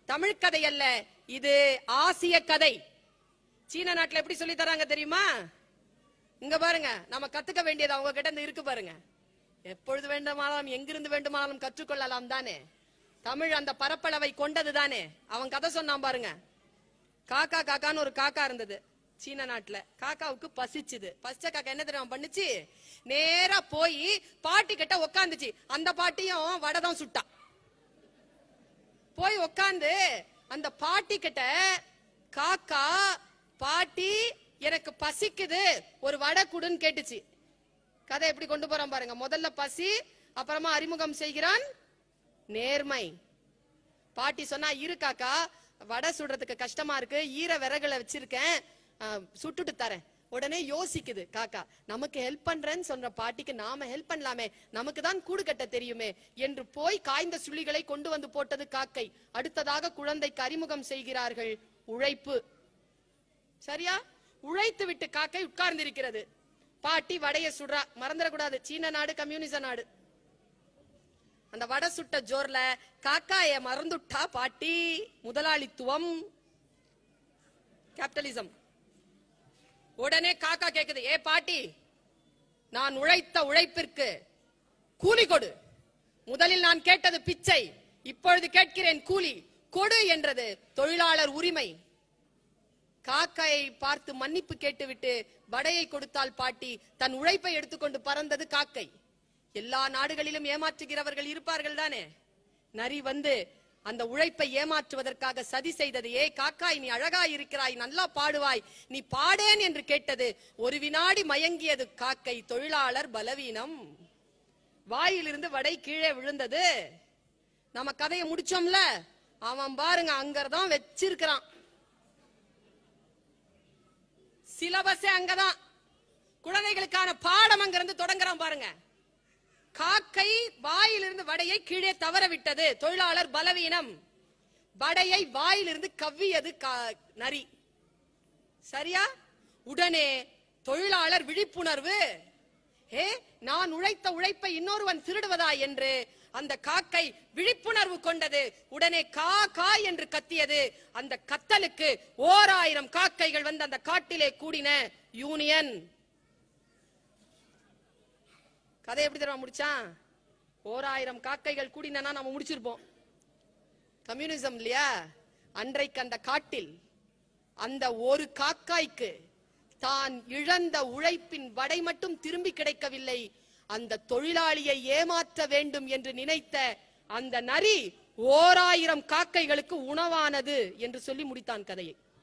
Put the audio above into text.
தமிழ் கதை அல்ல இது ஆசிய கதை சீன நாட்டுல எப்படி சொல்லி தராங்க தெரியுமா இங்க பாருங்க நம்ம கத்துக்க வேண்டியது அவங்க கிட்ட இருந்து இருக்கு பாருங்க எப்பொழுது வேண்டுமானாலும் எங்கிருந்து வேண்டுமானாலும் கற்றுக்கொள்ளலாம் தானே தமிழ் அந்த பரப்பளவை கொண்டது தானே அவன் கதை சொன்னான் பாருங்க காக்கா காக்கான்னு ஒரு காக்கா இருந்தது சீன நாட்டுல காக்காவுக்கு பசிச்சுது பசிச்ச காக்கா என்ன தெரியுமா பண்ணுச்சு நேரா போய் பாட்டி கிட்ட உக்காந்துச்சு அந்த பாட்டியும் வடை தான் சுட்டா போய் உக்காந்து அந்த பாட்டி கிட்ட காக்கா பாட்டி எனக்கு பசிக்குது ஒரு வடை குடுன்னு கேட்டுச்சு கதை எப்படி கொண்டு போறான் பாருங்க முதல்ல பசி அப்புறமா அறிமுகம் செய்கிறான் நேர்மை பாட்டி சொன்னா இரு காக்கா வடை சுடுறதுக்கு கஷ்டமா இருக்கு ஈர விறகுல வச்சிருக்கேன் அஹ், சுட்டுட்டு தரேன் உடனே யோசிக்குது காக்கா நமக்கு ஹெல்ப் பண்றேன்னு சொல்ற பாட்டிக்கு நாம ஹெல்ப் பண்ணலாமே நமக்கு தான் கூடு கட்ட தெரியுமே என்று போய் காய்ந்த சுள்ளிகளை கொண்டு வந்து போட்டது காக்கை அடுத்ததாக குழந்தைக்கு அறிமுகம் செய்கிறார்கள் உழைப்பு சரியா உழைத்து விட்டு காக்கை உட்கார்ந்திருக்கிறது பாட்டி வடைய சுடுறா மறந்துடக்கூடாது சீன நாடு கம்யூனிச நாடு அந்த வடை சுட்ட ஜோர்ல காக்காய மறந்துட்டா பாட்டி முதலாளித்துவம் கேபிட்டலிசம் உடனே காக்கா கேக்குது ஏ பாட்டி நான் உழைத்த உழைப்பிற்கு கூலி கொடு முதலில் நான் கேட்டது பிச்சை இப்பொழுது கேட்கிறேன் கூலி கொடு என்றது தொழிலாளர் உரிமை காக்கையை பார்த்து மன்னிப்பு கேட்டுவிட்டு வடையை கொடுத்தால் பாட்டி தன் உழைப்பை எடுத்துக்கொண்டு பறந்தது காக்கை எல்லா நாடுகளிலும் ஏமாற்றுகிறவர்கள் இருப்பார்கள் தானே நரி வந்து அந்த உழைப்பை ஏமாற்றுவதற்காக சதி செய்தது ஏ காக்காய் நீ அழகாய் இருக்கிறாய் நல்லா பாடுவாய் நீ பாடேன் என்று கேட்டது ஒரு வினாடி மயங்கியது காக்கை தொழிலாளர் பலவீனம் வாயிலிருந்து வடை கீழே விழுந்தது நம்ம கதையை முடிச்சோம்ல அவன் பாருங்க அங்கதான் வச்சிருக்கிறான் சிலபஸே அங்கதான் குழந்தைகளுக்கான பாடம் அங்கிருந்து தொடங்குறான் பாருங்க காக்கை வாயிலிருந்து வடையை கீழே தவற விட்டது தொழிலாளர் பலவீனம் வடையை வாயிலிருந்து கவ்வியது கா- நரி சரியா உடனே தொழிலாளர் விழிப்புணர்வு ஏ நான் உழைத்த உழைப்பை இன்னொருவன் திருடுவதா என்று அந்த காக்கை விழிப்புணர்வு கொண்டது உடனே கா கா என்று கத்தியது அந்த கத்தலுக்கு ஓர் ஆயிரம் காக்கைகள் வந்து அந்த காட்டிலே கூடின யூனியன் கதை எப்படி தெரியுமா முடிச்சான் ஓர் ஆயிரம் காக்கைகள் கூடினா நம்ம முடிச்சிருப்போம் கம்யூனிசம் இல்லையா அன்றைக்கு அந்த காட்டில் அந்த ஒரு காக்காய்க்கு தான் இழந்த உழைப்பின் வடை மட்டும் திரும்பி கிடைக்கவில்லை அந்த தொழிலாளியை ஏமாற்ற வேண்டும் என்று நினைத்த அந்த நரி ஓராயிரம் காக்கைகளுக்கு உணவானது என்று சொல்லி முடித்தான் கதையை